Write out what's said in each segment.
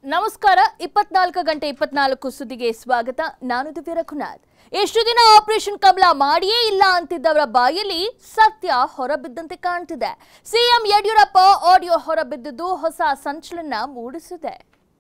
ನಮಸ್ಕಾರ ಇಪ್ಪತ್ನಾಲ್ಕು ಗಂಟೆ ಇಪ್ಪತ್ನಾಲ್ಕು ಸುದ್ದಿಗೆ ಸ್ವಾಗತ ನಾನು ದಿವ್ಯ ರಘುನಾಥ್ ಎಷ್ಟು ದಿನ ಆಪರೇಷನ್ ಕಮಲ ಮಾಡಿಯೇ ಇಲ್ಲ ಅಂತಿದ್ದವರ ಬಾಯಲ್ಲಿ ಸತ್ಯ ಹೊರಬಿದ್ದಂತೆ ಕಾಣ್ತಿದೆ ಸಿಎಂ ಯಡಿಯೂರಪ್ಪ ಆಡಿಯೋ ಹೊರಬಿದ್ದುದು ಹೊಸ ಸಂಚಲನ ಮೂಡಿಸಿದೆ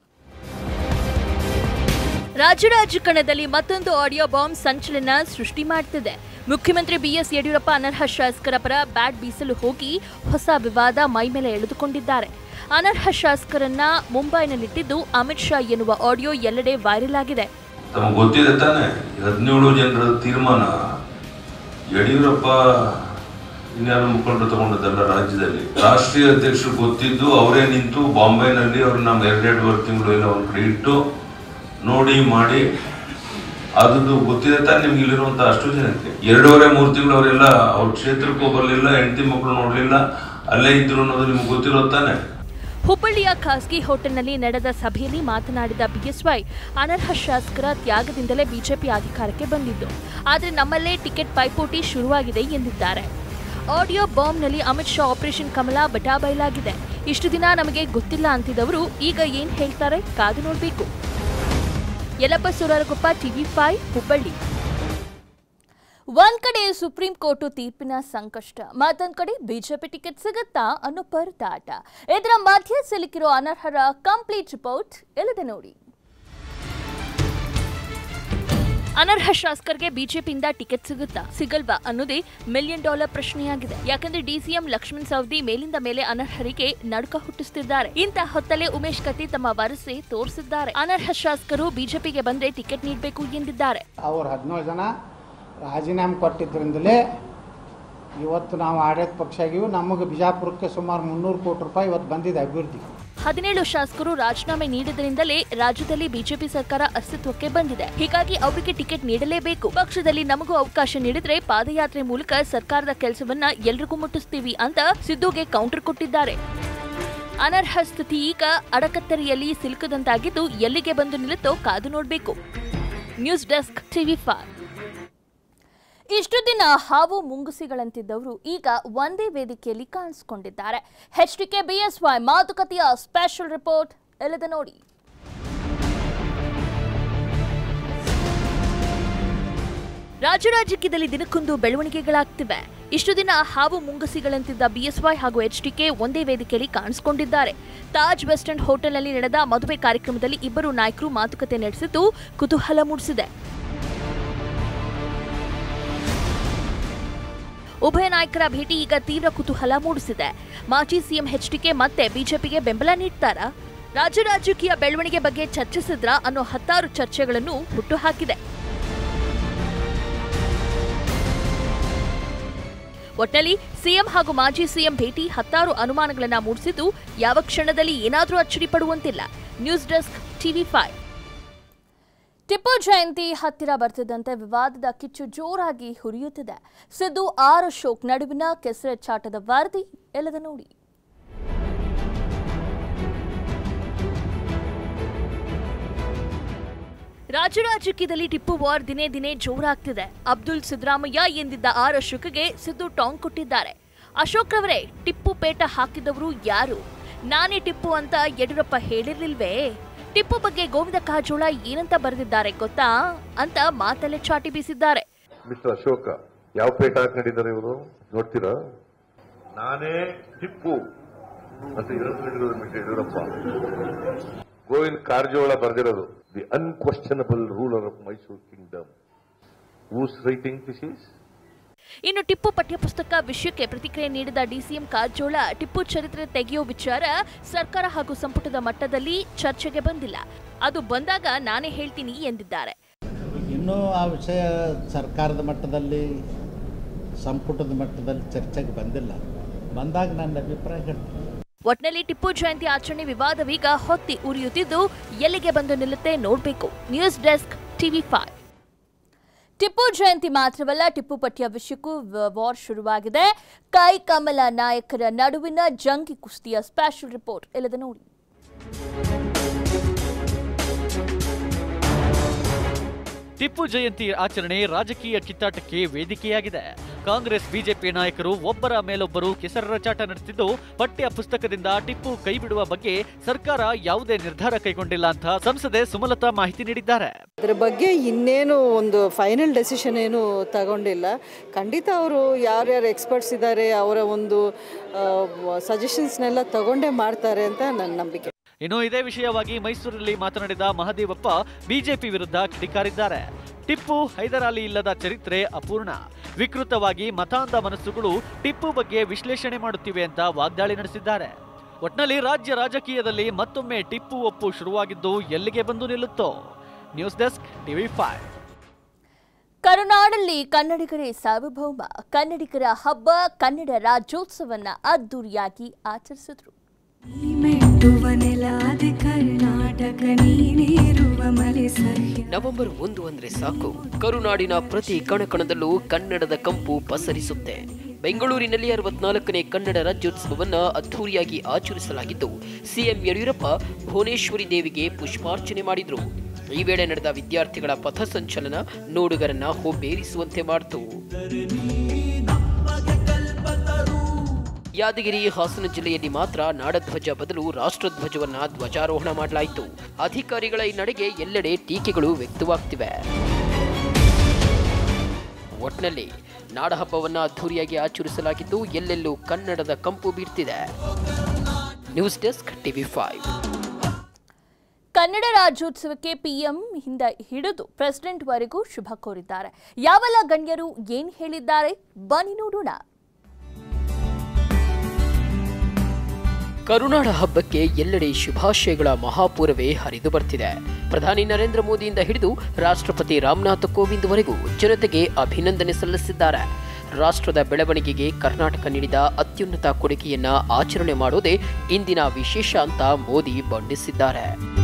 ರಾಜ್ಯ ರಾಜಕಾರಣದಲ್ಲಿ ಮತ್ತೊಂದು ಆಡಿಯೋ ಬಾಂಬ್ ಸಂಚಲನ ಸೃಷ್ಟಿ ಮಾಡ್ತಿದೆ ಮುಖ್ಯಮಂತ್ರಿ ಬಿಎಸ್ ಯಡಿಯೂರಪ್ಪ ಅನರ್ಹ ಶಾಸಕರ ಪರ ಬ್ಯಾಟ್ ಬೀಸಲು ಹೋಗಿ ಹೊಸ ವಿವಾದ ಮೈಮೇಲೆ ಎಳೆದುಕೊಂಡಿದ್ದಾರೆ ಅನರ್ಹ ಶಾಸಕರನ್ನ ಮುಂಬೈನಲ್ಲಿಟ್ಟಿದ್ದು ಅಮಿತ್ ಶಾ ಎನ್ನುವ ಆಡಿಯೋ ಎಲ್ಲೆಡೆ ವೈರಲ್ ಆಗಿದೆ ತಮಗೆ ಗೊತ್ತಿದೆ ತಾನೆ ಹದಿನೇಳು ಜನರ ತೀರ್ಮಾನ ಯಡಿಯೂರಪ್ಪ ಇನ್ಯಾರು ಮುಖಂಡರು ತಗೊಂಡದಲ್ಲ ರಾಜ್ಯದಲ್ಲಿ ರಾಷ್ಟ್ರೀಯ ಅಧ್ಯಕ್ಷರು ಗೊತ್ತಿದ್ದು ಅವರೇ ನಿಂತು ಬಾಂಬೆನಲ್ಲಿ ಅವ್ರು ನಮ್ಮ ಎರಡೆರಡುವರೆ ತಿಂಗಳು ಎಲ್ಲ ಒಂದ್ ಕಡೆ ಇಟ್ಟು ನೋಡಿ ಮಾಡಿ ಅದು ಗೊತ್ತಿದೆ ತಾನೆ ನಿಮ್ಗೆ ಇಲ್ಲಿರುವಂತ ಅಷ್ಟು ಜನಕ್ಕೆ ಎರಡೂವರೆ ಮೂರು ತಿಂಗಳು ಅವರೆಲ್ಲ ಅವ್ರ ಕ್ಷೇತ್ರಕ್ಕೂ ಬರಲಿಲ್ಲ ಹೆಂಡತಿ ಮಕ್ಕಳು ನೋಡ್ಲಿಲ್ಲ ಅಲ್ಲೇ ಇದ್ರು ಅನ್ನೋದು ನಿಮ್ಗೆ ಗೊತ್ತಿರೋ ತಾನೆ ಹುಬ್ಬಳ್ಳಿಯ ಖಾಸಗಿ ಹೋಟೆಲ್ನಲ್ಲಿ ನಡೆದ ಸಭೆಯಲ್ಲಿ ಮಾತನಾಡಿದ ಬಿಎಸ್ವೈ ಅನರ್ಹ ಶಾಸಕರ ತ್ಯಾಗದಿಂದಲೇ ಬಿಜೆಪಿ ಅಧಿಕಾರಕ್ಕೆ ಬಂದಿದ್ದು ಆದರೆ ನಮ್ಮಲ್ಲೇ ಟಿಕೆಟ್ ಪೈಪೋಟಿ ಶುರುವಾಗಿದೆ ಎಂದಿದ್ದಾರೆ ಆಡಿಯೋ ಬಾಂಬ್ನಲ್ಲಿ ಅಮಿತ್ ಶಾ ಆಪರೇಷನ್ ಕಮಲ ಬಟಾಬೈಲಾಗಿದೆ ಇಷ್ಟು ದಿನ ನಮಗೆ ಗೊತ್ತಿಲ್ಲ ಅಂತಿದ್ದವರು ಈಗ ಏನ್ ಹೇಳ್ತಾರೆ ಕಾದು ನೋಡಬೇಕು ಯಲಪ್ಪ ಸುರರಗುಪ್ಪ ಟಿವಿ ಫೈವ್ ಹುಬ್ಬಳ್ಳಿ ಒಂದ್ ಕಡೆ ಸುಪ್ರೀಂ ಕೋರ್ಟ್ ತೀರ್ಪಿನ ಸಂಕಷ್ಟ ಮತ್ತೊಂದ್ ಕಡೆ ಬಿಜೆಪಿ ಟಿಕೆಟ್ ಸಿಗುತ್ತಾ ಅನ್ನೋ ಪರದಾಟ ಇದರ ಮಧ್ಯೆ ಸಿಲುಕಿರೋ ಅನರ್ಹರ ಕಂಪ್ಲೀಟ್ ರಿಪೋರ್ಟ್ ಎಲ್ಲಿದೆ ನೋಡಿ ಅನರ್ಹ ಶಾಸಕರಿಗೆ ಬಿಜೆಪಿಯಿಂದ ಟಿಕೆಟ್ ಸಿಗುತ್ತಾ ಸಿಗಲ್ವಾ ಅನ್ನೋದೇ ಮಿಲಿಯನ್ ಡಾಲರ್ ಪ್ರಶ್ನೆಯಾಗಿದೆ ಯಾಕಂದ್ರೆ ಡಿಸಿಎಂ ಲಕ್ಷ್ಮಣ್ ಸವದಿ ಮೇಲಿಂದ ಮೇಲೆ ಅನರ್ಹರಿಗೆ ನಡುಕ ಹುಟ್ಟಿಸುತ್ತಿದ್ದಾರೆ ಇಂಥ ಹೊತ್ತಲ್ಲೇ ಉಮೇಶ್ ಕತ್ತಿ ತಮ್ಮ ವರಸೆ ತೋರಿಸಿದ್ದಾರೆ ಅನರ್ಹ ಶಾಸಕರು ಬಿಜೆಪಿಗೆ ಬಂದ್ರೆ ಟಿಕೆಟ್ ನೀಡಬೇಕು ಎಂದಿದ್ದಾರೆ ಅವ್ರು ಹದಿನೇಳು ಜನ ರಾಜೀನಾಮೆ ಕೊಟ್ಟಿದ್ದರಿಂದಲೇ ಇವತ್ತು ನಾವು ಆಡಳಿತ ಪಕ್ಷ ಆಗಿವಿ ನಮಗೆ ಬಿಜಾಪುರಕ್ಕೆ ಸುಮಾರು ಮುನ್ನೂರು ಕೋಟಿ ರೂಪಾಯಿ ಇವತ್ತು ಬಂದಿದೆ ಅಭಿವೃದ್ಧಿ ಹದಿನೇಳು ಶಾಸಕರು ರಾಜೀನಾಮೆ ನೀಡಿದ್ರಿಂದಲೇ ರಾಜ್ಯದಲ್ಲಿ ಬಿಜೆಪಿ ಸರ್ಕಾರ ಅಸ್ತಿತ್ವಕ್ಕೆ ಬಂದಿದೆ ಹೀಗಾಗಿ ಅವರಿಗೆ ಟಿಕೆಟ್ ನೀಡಲೇಬೇಕು ಪಕ್ಷದಲ್ಲಿ ನಮಗೂ ಅವಕಾಶ ನೀಡಿದ್ರೆ ಪಾದಯಾತ್ರೆ ಮೂಲಕ ಸರ್ಕಾರದ ಕೆಲಸವನ್ನ ಎಲ್ರಿಗೂ ಮುಟ್ಟಿಸ್ತೀವಿ ಅಂತ ಸಿದ್ದುಗೆ ಕೌಂಟರ್ ಕೊಟ್ಟಿದ್ದಾರೆ ಅನರ್ಹ ಸ್ಥಿತಿ ಈಗ ಅಡಕತ್ತರಿಯಲ್ಲಿ ಸಿಲುಕದಂತಾಗಿದ್ದು ಎಲ್ಲಿಗೆ ಬಂದು ನಿಲ್ಲುತ್ತೋ ಕಾದು ನೋಡಬೇಕು ನ್ಯೂಸ್ ಡೆಸ್ಕ್ ಟಿವಿ ಫೈವ್ ಇಷ್ಟು ದಿನ ಹಾವು ಮುಂಗುಸಿಗಳಂತಿದ್ದವರು ಈಗ ಒಂದೇ ವೇದಿಕೆಯಲ್ಲಿ ಕಾಣಿಸಿಕೊಂಡಿದ್ದಾರೆ ಎಚ್ಡಿಕೆ ಬಿಎಸ್ವೈ ಮಾತುಕತೆಯ ಸ್ಪೆಷಲ್ ರಿಪೋರ್ಟ್ ಎಳೆದ ನೋಡಿ ರಾಜ್ಯ ರಾಜಕೀಯದಲ್ಲಿ ದಿನಕ್ಕೊಂದು ಬೆಳವಣಿಗೆಗಳಾಗ್ತಿವೆ ಇಷ್ಟು ದಿನ ಹಾವು ಮುಂಗಸಿಗಳಂತಿದ್ದ ಬಿಎಸ್ವೈ ಹಾಗೂ ಎಚ್ಡಿಕೆ ಒಂದೇ ವೇದಿಕೆಯಲ್ಲಿ ಕಾಣಿಸಿಕೊಂಡಿದ್ದಾರೆ ತಾಜ್ ವೆಸ್ಟ್ ಎಂಡ್ ಹೋಟೆಲ್ನಲ್ಲಿ ನಡೆದ ಮದುವೆ ಕಾರ್ಯಕ್ರಮದಲ್ಲಿ ಇಬ್ಬರು ನಾಯಕರು ಮಾತುಕತೆ ನಡೆಸಿದ್ದು ಕುತೂಹಲ ಮೂಡಿಸಿದೆ ಉಭಯ ನಾಯಕರ ಭೇಟಿ ಈಗ ತೀವ್ರ ಕುತೂಹಲ ಮೂಡಿಸಿದೆ ಮಾಜಿ ಸಿಎಂ ಎಚ್ಡಿಕೆ ಮತ್ತೆ ಬಿಜೆಪಿಗೆ ಬೆಂಬಲ ನೀಡ್ತಾರಾ ರಾಜ್ಯ ರಾಜಕೀಯ ಬೆಳವಣಿಗೆ ಬಗ್ಗೆ ಚರ್ಚಿಸಿದ್ರಾ ಅನ್ನೋ ಹತ್ತಾರು ಚರ್ಚೆಗಳನ್ನು ಹುಟ್ಟುಹಾಕಿದೆ ಒಟ್ಟಲ್ಲಿ ಸಿಎಂ ಹಾಗೂ ಮಾಜಿ ಸಿಎಂ ಭೇಟಿ ಹತ್ತಾರು ಅನುಮಾನಗಳನ್ನ ಮೂಡಿಸಿದ್ದು ಯಾವ ಕ್ಷಣದಲ್ಲಿ ಏನಾದರೂ ಅಚ್ಚರಿ ಪಡುವಂತಿಲ್ಲ news desk TV five Tipu Jayanti ಹತ್ತಿರ ಬರ್ತಿದ್ದಂತೆ ವಿವಾದದ ಕಿಚ್ಚು ಜೋರಾಗಿ ಹುರಿಯುತ್ತಿದೆ ಸಿದ್ದು ಆರ್ ಅಶೋಕ್ ನಡುವಿನ ಕೆಸರೆಚ್ಚಾಟದ ವರದಿ ಎಲ್ಲದ ನೋಡಿ ರಾಜ್ಯ ರಾಜಕೀಯದಲ್ಲಿ ಟಿಪ್ಪು ವಾರ್ ದಿನೇ ದಿನೇ ಜೋರಾಗ್ತಿದೆ ಅಬ್ದುಲ್ ಸಿದ್ದರಾಮಯ್ಯ ಎಂದಿದ್ದ ಆರ್ ಅಶೋಕ್ಗೆ ಸಿದ್ದು ಟಾಂಗ್ ಕೊಟ್ಟಿದ್ದಾರೆ ಅಶೋಕ್ ರವರೇ ಟಿಪ್ಪು ಪೇಟ ಹಾಕಿದವರು ಯಾರು ನಾನೇ ಟಿಪ್ಪು ಅಂತ ಯಡಿಯೂರಪ್ಪ ಹೇಳಿರ್ಲಿಲ್ವೇ ಟಿಪ್ಪು ಬಗ್ಗೆ ಗೋವಿಂದ ಕಾರಜೋಳ ಏನಂತ ಬರೆದಿದ್ದಾರೆ ಗೊತ್ತಾ ಅಂತ ಮಾತಲ್ಲೇ ಚಾಟಿ ಬೀಸಿದ್ದಾರೆ ಮಿಸ್ಟರ್ ಅಶೋಕ ಯಾವ ಪೇಟ ಹಾಕೊಂಡಿದ್ದಾರೆ ಇವರು ನೋಡ್ತೀರಾ ನಾನೇ ಟಿಪ್ಪು ಅಂತ ಹೇಳ್ಕೊಂಡಿರೋದು ಮಿಸ್ಟರ್ ಯಡಿಯೂರಪ್ಪ ಗೋವಿಂದ್ ಕಾರಜೋಳ ಬರೆದಿರೋದು the unquestionable ruler of Mysore kingdom whose writing this is ಇನ್ನು ಟಿಪ್ಪು ಪಠ್ಯಪುಸ್ತಕ ವಿಷಯಕ್ಕೆ ಪ್ರತಿಕ್ರಿಯೆ ನೀಡಿದ ಡಿಸಿಎಂ ಕಾರಜೋಳ ಟಿಪ್ಪು ಚರಿತ್ರೆ ತೆಗೆಯೋ ವಿಚಾರ ಸರ್ಕಾರ ಹಾಗೂ ಸಂಪುಟದ ಮಟ್ಟದಲ್ಲಿ ಚರ್ಚೆಗೆ ಬಂದಿಲ್ಲ ಅದು ಬಂದಾಗ ನಾನೇ ಹೇಳ್ತೀನಿ ಎಂದಿದ್ದಾರೆ ಇನ್ನೂ ಆ ವಿಷಯ ಸರ್ಕಾರದ ಮಟ್ಟದಲ್ಲಿ ಸಂಪುಟದ ಮಟ್ಟದಲ್ಲಿ ಚರ್ಚೆಗೆ ಬಂದಿಲ್ಲ ಬಂದಾಗ ನನ್ನ ಅಭಿಪ್ರಾಯ ಹೇಳ್ತೀನಿ ಒಟ್ನಲ್ಲಿ ಟಿಪ್ಪು ಜಯಂತಿ ಆಚರಣೆ ವಿವಾದವೀಗ ಹೊತ್ತಿ ಉರಿಯುತ್ತಿದ್ದು ಎಲ್ಲಿಗೆ ಬಂದು ನಿಲ್ಲುತ್ತೆ ನೋಡಬೇಕು news desk TV five Tipu Jayanti ಮಾತ್ರವಲ್ಲ ಟಿಪ್ಪು ಪಠ್ಯ ವಿಷಯಕ್ಕೂ ವ- ವಾರ್ ಶುರುವಾಗಿದೆ ಕೈ ಕಮಲ ನಾಯಕರ ನಡುವಿನ ಜಂಗಿ ಕುಸ್ತಿಯ ಸ್ಪೆಷಲ್ ರಿಪೋರ್ಟ್ ಇಲ್ಲದ ನೋಡಿ ಟಿಪ್ಪು ಜಯಂತಿ ಆಚರಣೆ ರಾಜಕೀಯ ಕಿತ್ತಾಟಕ್ಕೆ ವೇದಿಕೆಯಾಗಿದೆ ಕಾಂಗ್ರೆಸ್ ಬಿಜೆಪಿ ನಾಯಕರು ಒಬ್ಬರ ಮೇಲೊಬ್ಬರು ಕೆಸರಚಾಟ ನಡೆಸಿದ್ದು ಪಠ್ಯ ಪುಸ್ತಕದಿಂದ ಟಿಪ್ಪು ಕೈಬಿಡುವ ಬಗ್ಗೆ ಸರ್ಕಾರ ಯಾವುದೇ ನಿರ್ಧಾರ ಕೈಗೊಂಡಿಲ್ಲ ಅಂತ ಸಂಸದೆ ಸುಮಲತಾ ಮಾಹಿತಿ ನೀಡಿದ್ದಾರೆ ಅದ್ರ ಬಗ್ಗೆ ಇನ್ನೇನು ಒಂದು ಫೈನಲ್ ಡೆಸಿಷನ್ ಏನು ತಗೊಂಡಿಲ್ಲ ಖಂಡಿತ ಅವರು ಯಾರ್ಯಾರು ಎಕ್ಸ್ಪರ್ಟ್ಸ್ ಇದ್ದಾರೆ ಅವರ ಒಂದು ಸಜೆಷನ್ಸ್ನೆಲ್ಲ ತಗೊಂಡೇ ಮಾಡ್ತಾರೆ ಅಂತ ನನ್ನ ನಂಬಿಕೆ ಇನ್ನು ಇದೇ ವಿಷಯವಾಗಿ ಮೈಸೂರಲ್ಲಿ ಮಾತನಾಡಿದ ಮಹದೇವಪ್ಪ ಬಿಜೆಪಿ ವಿರುದ್ಧ ಕಿಡಿಕಾರಿದ್ದಾರೆ ಟಿಪ್ಪು ಹೈದರಾಲಿ ಇಲ್ಲದ ಚರಿತ್ರೆ ಅಪೂರ್ಣ ವಿಕೃತವಾಗಿ ಮತಾಂಧ ಮನಸ್ಸುಗಳು ಟಿಪ್ಪು ಬಗ್ಗೆ ವಿಶ್ಲೇಷಣೆ ಮಾಡುತ್ತಿವೆ ಅಂತ ವಾಗ್ದಾಳಿ ನಡೆಸಿದ್ದಾರೆ ಒಟ್ನಲ್ಲಿ ರಾಜ್ಯ ರಾಜಕೀಯದಲ್ಲಿ ಮತ್ತೊಮ್ಮೆ ಟಿಪ್ಪು ಒಪ್ಪು ಶುರುವಾಗಿದ್ದು ಎಲ್ಲಿಗೆ ಬಂದು ನಿಲ್ಲುತ್ತೋ ನ್ಯೂಸ್ ಡೆಸ್ಕ್ ಟಿವಿ ಫೈವ್ ಕರುನಾಡಲ್ಲಿ ಕನ್ನಡಿಗರೇ ಸಾರ್ವಭೌಮ ಕನ್ನಡಿಗರ ಹಬ್ಬ ಕನ್ನಡ ರಾಜ್ಯೋತ್ಸವನ್ನ ಅದ್ದೂರಿಯಾಗಿ ಆಚರಿಸಿದ್ರು ಮೆಟ್ಟುವ ನೆಲಾದ ಕರ್ನಾಟಕ ನೀನೇರುವ ಮಲೆ ಸಹ್ಯ ನವೆಂಬರ್ ಒಂದು ಅಂದ್ರೆ ಸಾಕು ಕರುನಾಡಿನ ಪ್ರತಿ ಕಣಕಣದಲ್ಲೂ ಕನ್ನಡದ ಕಂಪು ಪಸರಿಸುತ್ತೆ ಬೆಂಗಳೂರಿನಲ್ಲಿ ಅರವತ್ನಾಲ್ಕನೇ ಕನ್ನಡ ರಾಜ್ಯೋತ್ಸವವನ್ನ ಅದ್ಧೂರಿಯಾಗಿ ಆಚರಿಸಲಾಗಿದ್ದು ಸಿಎಂ ಯಡಿಯೂರಪ್ಪ ಭುವನೇಶ್ವರಿ ದೇವಿಗೆ ಪುಷ್ಪಾರ್ಚನೆ ಮಾಡಿದ್ರು ಈ ವೇಳೆ ನಡೆದ ವಿದ್ಯಾರ್ಥಿಗಳ ಪಥಸಂಚಲನ ನೋಡುಗರನ್ನ ಹೊಬ್ಬೇರಿಸುವಂತೆ ಮಾಡಿತು ಯಾದಗಿರಿ ಹಾಸನ ಜಿಲ್ಲೆಯಲ್ಲಿ ಮಾತ್ರ ನಾಡಧ್ವಜ ಬದಲು ರಾಷ್ಟ್ರಧ್ವಜವನ್ನ ಧ್ವಜಾರೋಹಣ ಮಾಡಲಾಯಿತು ಅಧಿಕಾರಿಗಳ ಈ ನಡೆಗೆ ಎಲ್ಲೆಡೆ ಟೀಕೆಗಳು ವ್ಯಕ್ತವಾಗ್ತಿವೆ ಒಟ್ನಲ್ಲಿ ನಾಡಹಬ್ಬವನ್ನ ಅದ್ಧೂರಿಯಾಗಿ ಆಚರಿಸಲಾಗಿದ್ದು ಎಲ್ಲೆಲ್ಲೂ ಕನ್ನಡದ ಕಂಪು ಬೀರ್ತಿದೆ news desk TV five Kannada ರಾಜ್ಯೋತ್ಸವಕ್ಕೆ ಪಿಎಂ ಹಿಂದ ಹಿಡಿದು ಪ್ರೆಸಿಡೆಂಟ್ ವರೆಗೂ ಶುಭ ಕೋರಿದ್ದಾರೆ ಯಾವೆಲ್ಲ ಗಣ್ಯರು ಏನ್ ಹೇಳಿದ್ದಾರೆ ಬನ್ನಿ ನೋಡೋಣ ಕರುನಾಡ ಹಬ್ಬಕ್ಕೆ ಎಲ್ಲೆಡೆ ಶುಭಾಶಯಗಳ ಮಹಾಪೂರವೇ ಹರಿದು ಬರ್ತಿದೆ ಪ್ರಧಾನಿ ನರೇಂದ್ರ ಮೋದಿಯಿಂದ ಹಿಡಿದು ರಾಷ್ಟ್ರಪತಿ ರಾಮನಾಥ್ ಕೋವಿಂದ್ ವರೆಗೂ ಜನತೆಗೆ ಅಭಿನಂದನೆ ಸಲ್ಲಿಸಿದ್ದಾರೆ ರಾಷ್ಟ್ರದ ಬೆಳವಣಿಗೆಗೆ ಕರ್ನಾಟಕ ನೀಡಿದ ಅತ್ಯುನ್ನತ ಕೊಡುಗೆಯನ್ನ ಆಚರಣೆ ಮಾಡೋದೇ ಇಂದಿನ ವಿಶೇಷ ಅಂತ ಮೋದಿ ಬಣ್ಣಿಸಿದ್ದಾರೆ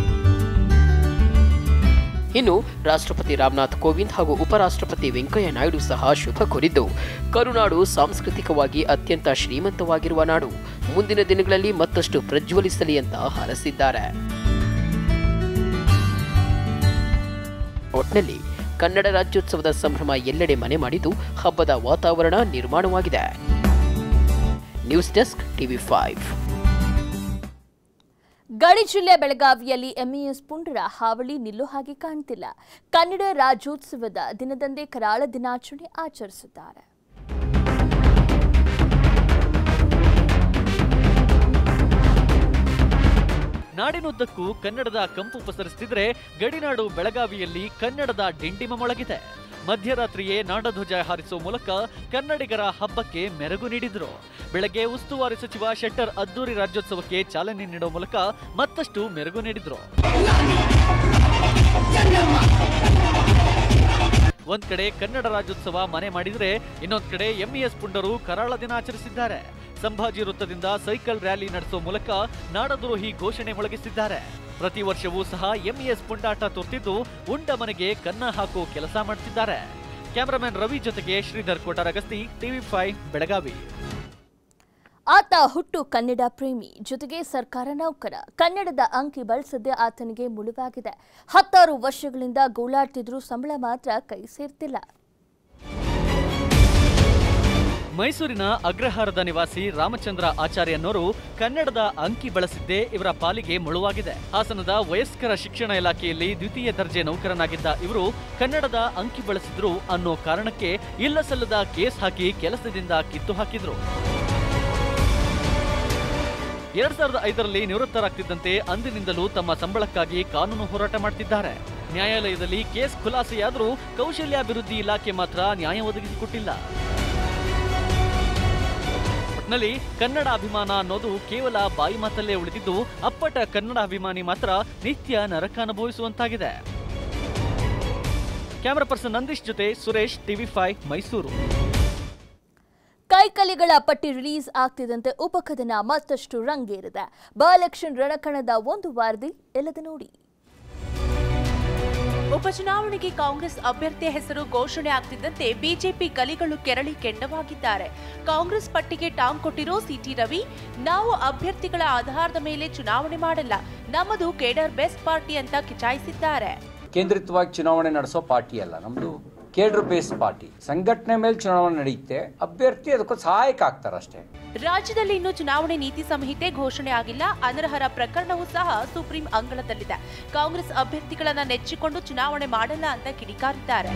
ಇನ್ನು ರಾಷ್ಟ್ರಪತಿ ರಾಮನಾಥ್ ಕೋವಿಂದ್ ಹಾಗೂ ಉಪರಾಷ್ಟ್ರಪತಿ ವೆಂಕಯ್ಯ ನಾಯ್ಡು ಸಹ ಶುಭ ಕೋರಿದ್ದು ಕರುನಾಡು ಸಾಂಸ್ಕೃತಿಕವಾಗಿ ಅತ್ಯಂತ ಶ್ರೀಮಂತವಾಗಿರುವ ನಾಡು ಮುಂದಿನ ದಿನಗಳಲ್ಲಿ ಮತ್ತಷ್ಟು ಪ್ರಜ್ವಲಿಸಲಿ ಅಂತ ಹರಸಿದ್ದಾರೆ ಒಟ್ನಲ್ಲಿ ಕನ್ನಡ ರಾಜ್ಯೋತ್ಸವದ ಸಂಭ್ರಮ ಎಲ್ಲೆಡೆ ಮನೆ ಮಾಡಿದ್ದು ಹಬ್ಬದ ವಾತಾವರಣ ನಿರ್ಮಾಣವಾಗಿದೆ ನ್ಯೂಸ್ ಡೆಸ್ಕ್ ಟಿವಿ ಫೈವ್ ಗಡಿ ಜಿಲ್ಲೆ ಬೆಳಗಾವಿಯಲ್ಲಿ ಎಂಇಎಸ್ ಪುಂಡರ ಹಾವಳಿ ನಿಲ್ಲೋ ಹಾಗೆ ಕಾಣ್ತಿಲ್ಲ ಕನ್ನಡ ರಾಜ್ಯೋತ್ಸವದ ದಿನದಂದೇ ಕರಾಳ ದಿನಾಚರಣೆ ಆಚರಿಸಿದ್ದಾರೆ ನಾಡಿನುದ್ದಕ್ಕೂ ಕನ್ನಡದ ಕಂಪು ಪಸರಿಸುತ್ತಿದ್ರೆ ಗಡಿನಾಡು ಬೆಳಗಾವಿಯಲ್ಲಿ ಕನ್ನಡದ ಡಿಂಡಿಮ ಮೊಳಗಿದೆ ಮಧ್ಯರಾತ್ರಿಯೇ ನಾಡಧ್ವಜ ಹಾರಿಸುವ ಮೂಲಕ ಕನ್ನಡಿಗರ ಹಬ್ಬಕ್ಕೆ ಮೆರುಗು ನೀಡಿದ್ರು ಬೆಳಗ್ಗೆ ಉಸ್ತುವಾರಿ ಸಚಿವ ಶೆಟ್ಟರ್ ಅದ್ದೂರಿ ರಾಜ್ಯೋತ್ಸವಕ್ಕೆ ಚಾಲನೆ ನೀಡುವ ಮೂಲಕ ಮತ್ತಷ್ಟು ಮೆರುಗು ನೀಡಿದ್ರು ಒಂದ್ ಕಡೆ ಕನ್ನಡ ರಾಜ್ಯೋತ್ಸವ ಮನೆ ಮಾಡಿದ್ರೆ ಇನ್ನೊಂದ್ ಕಡೆ ಎಂಇಎಸ್ ಪುಂಡರು ಕರಾಳ ದಿನ ಆಚರಿಸಿದ್ದಾರೆ ಸಂಭಾಜಿ ವೃತ್ತದಿಂದ ಸೈಕಲ್ ರ್ಯಾಲಿ ನಡೆಸುವ ಮೂಲಕ ನಾಡದ್ರೋಹಿ ಘೋಷಣೆ ಮೊಳಗಿಸಿದ್ದಾರೆ ಪ್ರತಿ ವರ್ಷವೂ ಸಹ ಎಂಇಎಸ್ ಪುಂಡಾಟ ತೋರ್ತಿದ್ದು ಉಂಡ ಮನೆಗೆ ಕನ್ನ ಹಾಕೋ ಕೆಲಸ ಮಾಡ್ತಿದ್ದಾರೆ ಕ್ಯಾಮರಾಮನ್ ರವಿ ಜೊತೆಗೆ ಶ್ರೀಧರ್ ಕೋಟಾರಗಸ್ತಿ ಟಿವಿ ಫೈವ್ ಬೆಳಗಾವಿ ಆತ ಹುಟ್ಟು ಕನ್ನಡ ಪ್ರೇಮಿ ಜೊತೆಗೆ ಸರ್ಕಾರ ನೌಕರ ಕನ್ನಡದ ಅಂಕಿ ಬಳಸದೆ ಆತನಿಗೆ ಮುಳುವಾಗಿದೆ ಹತ್ತಾರು ವರ್ಷಗಳಿಂದ ಗೋಳಾಡ್ತಿದ್ರೂ ಸಂಬಳ ಮಾತ್ರ ಕೈ ಸೇರ್ತಿಲ್ಲ ಮೈಸೂರಿನ ಅಗ್ರಹಾರದ ನಿವಾಸಿ ರಾಮಚಂದ್ರ ಆಚಾರ್ಯ ಅನ್ನೋರು ಕನ್ನಡದ ಅಂಕಿ ಬಳಸಿದ್ದೇ ಇವರ ಪಾಲಿಗೆ ಮುಳುವಾಗಿದೆ ಹಾಸನದ ವಯಸ್ಕರ ಶಿಕ್ಷಣ ಇಲಾಖೆಯಲ್ಲಿ ದ್ವಿತೀಯ ದರ್ಜೆ ನೌಕರನಾಗಿದ್ದ ಇವರು ಕನ್ನಡದ ಅಂಕಿ ಬಳಸಿದ್ರು ಅನ್ನೋ ಕಾರಣಕ್ಕೆ ಇಲ್ಲ ಸಲ್ಲದ ಕೇಸ್ ಹಾಕಿ ಕೆಲಸದಿಂದ ಕಿತ್ತು ಹಾಕಿದ್ರು ಎರಡ್ ಸಾವಿರದ ಐದರಲ್ಲಿ ನಿವೃತ್ತರಾಗ್ತಿದ್ದಂತೆ ಅಂದಿನಿಂದಲೂ ತಮ್ಮ ಸಂಬಳಕ್ಕಾಗಿ ಕಾನೂನು ಹೋರಾಟ ಮಾಡ್ತಿದ್ದಾರೆ ನ್ಯಾಯಾಲಯದಲ್ಲಿ ಕೇಸ್ ಖುಲಾಸೆಯಾದರೂ ಕೌಶಲ್ಯಾಭಿವೃದ್ಧಿ ಇಲಾಖೆ ಮಾತ್ರ ನ್ಯಾಯ ಒದಗಿಸಿಕೊಟ್ಟಿಲ್ಲ ಒಟ್ನಲ್ಲಿ ಕನ್ನಡ ಅಭಿಮಾನ ಅನ್ನೋದು ಕೇವಲ ಬಾಯಿ ಮಾತಲ್ಲೇ ಉಳಿದಿದ್ದು ಅಪ್ಪಟ ಕನ್ನಡ ಅಭಿಮಾನಿ ಮಾತ್ರ ನಿತ್ಯ ನರಕ ಅನುಭವಿಸುವಂತಾಗಿದೆ ಕ್ಯಾಮರಾ ಪರ್ಸನ್ ನಂದೀಶ್ ಜೊತೆ ಸುರೇಶ್ ಟಿವಿ ಫೈವ್ ಮೈಸೂರು ಕೈಕಲಿಗಳ ಪಟ್ಟಿ ರಿಲೀಸ್ ಆಗ್ತಿದ್ದಂತೆ ಉಪಕಥನ ಮತ್ತಷ್ಟು ರಂಗೇರಿದೆ ಬೈ ಎಲೆಕ್ಷನ್ ರಣಕಣದ ಒಂದು ವಾರದಿ ಎಲ್ಲದ ನೋಡಿ ಉಪಚುನಾವಣೆಗೆ ಕಾಂಗ್ರೆಸ್ ಅಭ್ಯರ್ಥಿಯ ಹೆಸರು ಘೋಷಣೆ ಆಗ್ತಿದ್ದಂತೆ ಬಿಜೆಪಿ ಕಲಿಗಳು ಕೆರಳಿ ಕೆಂಡವಾಗಿದ್ದಾರೆ ಕಾಂಗ್ರೆಸ್ ಪಟ್ಟಿಗೆ ಟಾಂಗ್ ಕೊಟ್ಟಿರೋ ಸಿಟಿ ರವಿ ನಾವು ಅಭ್ಯರ್ಥಿಗಳ ಆಧಾರದ ಮೇಲೆ ಚುನಾವಣೆ ಮಾಡಲ್ಲ ನಮ್ಮದು ಕೇಡರ್ ಬೆಸ್ಟ್ ಪಾರ್ಟಿ ಅಂತ ಕಿಚಾಯಿಸಿದ್ದಾರೆ ಕೇಂದ್ರಿತವಾಗಿ ಚುನಾವಣೆ ನಡೆಸೋ ಪಾರ್ಟಿ ಅಲ್ಲ ನಮ್ಮದು ಕೇಡ್ರ್ ಬೇಸ್ ಪಾರ್ಟಿ ಸಂಘಟನೆ ಮೇಲೆ ಚುನಾವಣೆ ನಡೆಯುತ್ತೆ ಅಭ್ಯರ್ಥಿ ಅದಕ್ಕೆ ಸಹಾಯಕ ಆಗ್ತಾರೆ ಅಷ್ಟೇ ರಾಜ್ಯದಲ್ಲಿ ಇನ್ನೂ ಚುನಾವಣೆ ನೀತಿ ಸಂಹಿತೆ ಘೋಷಣೆ ಆಗಿಲ್ಲ ಅನರ್ಹರ ಪ್ರಕರಣವೂ ಸಹ ಸುಪ್ರೀಂ ಅಂಗಳದಲ್ಲಿದೆ ಕಾಂಗ್ರೆಸ್ ಅಭ್ಯರ್ಥಿಗಳನ್ನ ನೆಚ್ಚಿಕೊಂಡು ಚುನಾವಣೆ ಮಾಡಲ್ಲ ಅಂತ ಕಿಡಿಕಾರಿದ್ದಾರೆ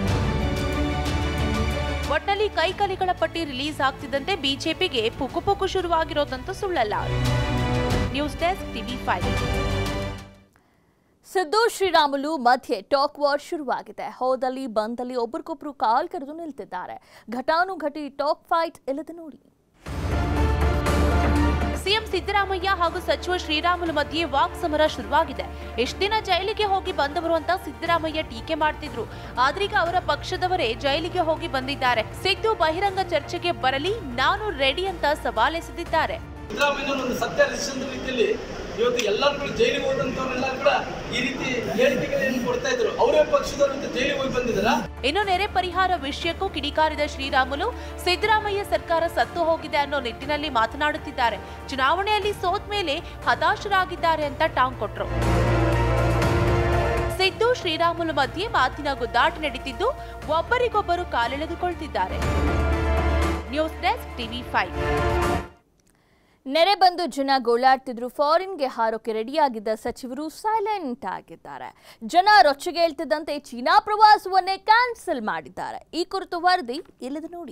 ಒಟ್ಟಲ್ಲಿ ಕೈಕಲಿಗಳ ಪಟ್ಟಿ ರಿಲೀಸ್ ಆಗ್ತಿದ್ದಂತೆ ಬಿಜೆಪಿಗೆ ಪುಕು ಪುಕು ಶುರುವಾಗಿರೋದಂತೂ ಸುಳ್ಳಲ್ಲ news desk TV five Siddu Sriramulu ಮಧ್ಯೆ ಟಾಕ್ ವಾರ್ ಶುರುವಾಗಿದೆ ಹೋದಲ್ಲಿ ಬಂದಲ್ಲಿ ಒಬ್ರಿಗೊಬ್ರು ಕಾಲ್ ಕರೆದು ನಿಲ್ತಿದ್ದಾರೆ ಘಟಾನುಘಟಿ ಟಾಕ್ ಫೈಟ್ ಇಲ್ಲದೆ ನೋಡಿ ಸಿಎಂ ಸಿದ್ದರಾಮಯ್ಯ ಹಾಗೂ ಸಚಿವ ಶ್ರೀರಾಮುಲು ಮಧ್ಯೆ ವಾಕ್ ಸಮರ ಶುರುವಾಗಿದೆ ಎಷ್ಟ್ ದಿನ ಜೈಲಿಗೆ ಹೋಗಿ ಬಂದವರು ಅಂತ ಸಿದ್ದರಾಮಯ್ಯ ಟೀಕೆ ಮಾಡ್ತಿದ್ರು ಆದ್ರೀಗ ಅವರ ಪಕ್ಷದವರೇ ಜೈಲಿಗೆ ಹೋಗಿ ಬಂದಿದ್ದಾರೆ ಸಿದ್ದು ಬಹಿರಂಗ ಚರ್ಚೆಗೆ ಬರಲಿ ನಾನು ರೆಡಿ ಅಂತ ಸವಾಲೆಸೆದಿದ್ದಾರೆ ಸಿದ್ದರಾಮಯ್ಯನವರು ಒಂದು ಸತ್ಯ ನಿಶ್ಚಿತ ರೀತಿಯಲ್ಲಿ ಇವತ್ತು ಎಲ್ಲರೂ ಕೂಡ ಜೈಲಿಗೆ ಹೋದಂತವ್ರೆಲ್ಲ ಕೂಡ ಈ ರೀತಿ ಹೇಳಿಕೆಗಳನ್ನು ಕೊಡ್ತಾ ಇದ್ರು ಅವರೇ ಪಕ್ಷದವರು ಇವತ್ತು ಜೈಲಿಗೆ ಹೋಗಿ ಬಂದಿದ್ದಾರಾ ಇನ್ನು ನೆರೆ ಪರಿಹಾರ ವಿಷಯಕ್ಕೂ ಕಿಡಿಕಾರಿದ ಶ್ರೀರಾಮುಲು ಸಿದ್ದರಾಮಯ್ಯ ಸರ್ಕಾರ ಸತ್ತು ಹೋಗಿದೆ ಅನ್ನೋ ನಿಟ್ಟಿನಲ್ಲಿ ಮಾತನಾಡುತ್ತಿದ್ದಾರೆ ಚುನಾವಣೆಯಲ್ಲಿ ಸೋತ್ ಮೇಲೆ ಹತಾಶರಾಗಿದ್ದಾರೆ ಅಂತ ಟಾಂಗ್ ಕೊಟ್ರು ಸಿದ್ದು ಶ್ರೀರಾಮುಲು ಮಧ್ಯೆ ಮಾತಿನ ಗುದ್ದಾಟ ನಡೀತಿದ್ದು ಒಬ್ಬರಿಗೊಬ್ಬರು ಕಾಲೆಳೆದುಕೊಳ್ತಿದ್ದಾರೆ ನ್ಯೂಸ್ ಡೆಸ್ಕ್ ಟಿವಿ ಫೈವ್ ನೆರೆ ಬಂದು ಜನ ಗೋಳಾಡ್ತಿದ್ರು ಫಾರಿನ್ಗೆ ಹಾರೋಕೆ ರೆಡಿಯಾಗಿದ್ದ ಸಚಿವರು ಸೈಲೆಂಟ್ ಆಗಿದ್ದಾರೆ ಜನ ರೊಚ್ಚಿಗೇಳ್ತಿದ್ದಂತೆ ಚೀನಾ ಪ್ರವಾಸವನ್ನೇ ಕ್ಯಾನ್ಸಲ್ ಮಾಡಿದ್ದಾರೆ ಈ ಕುರಿತು ವರದಿ ಇಲ್ಲದ ನೋಡಿ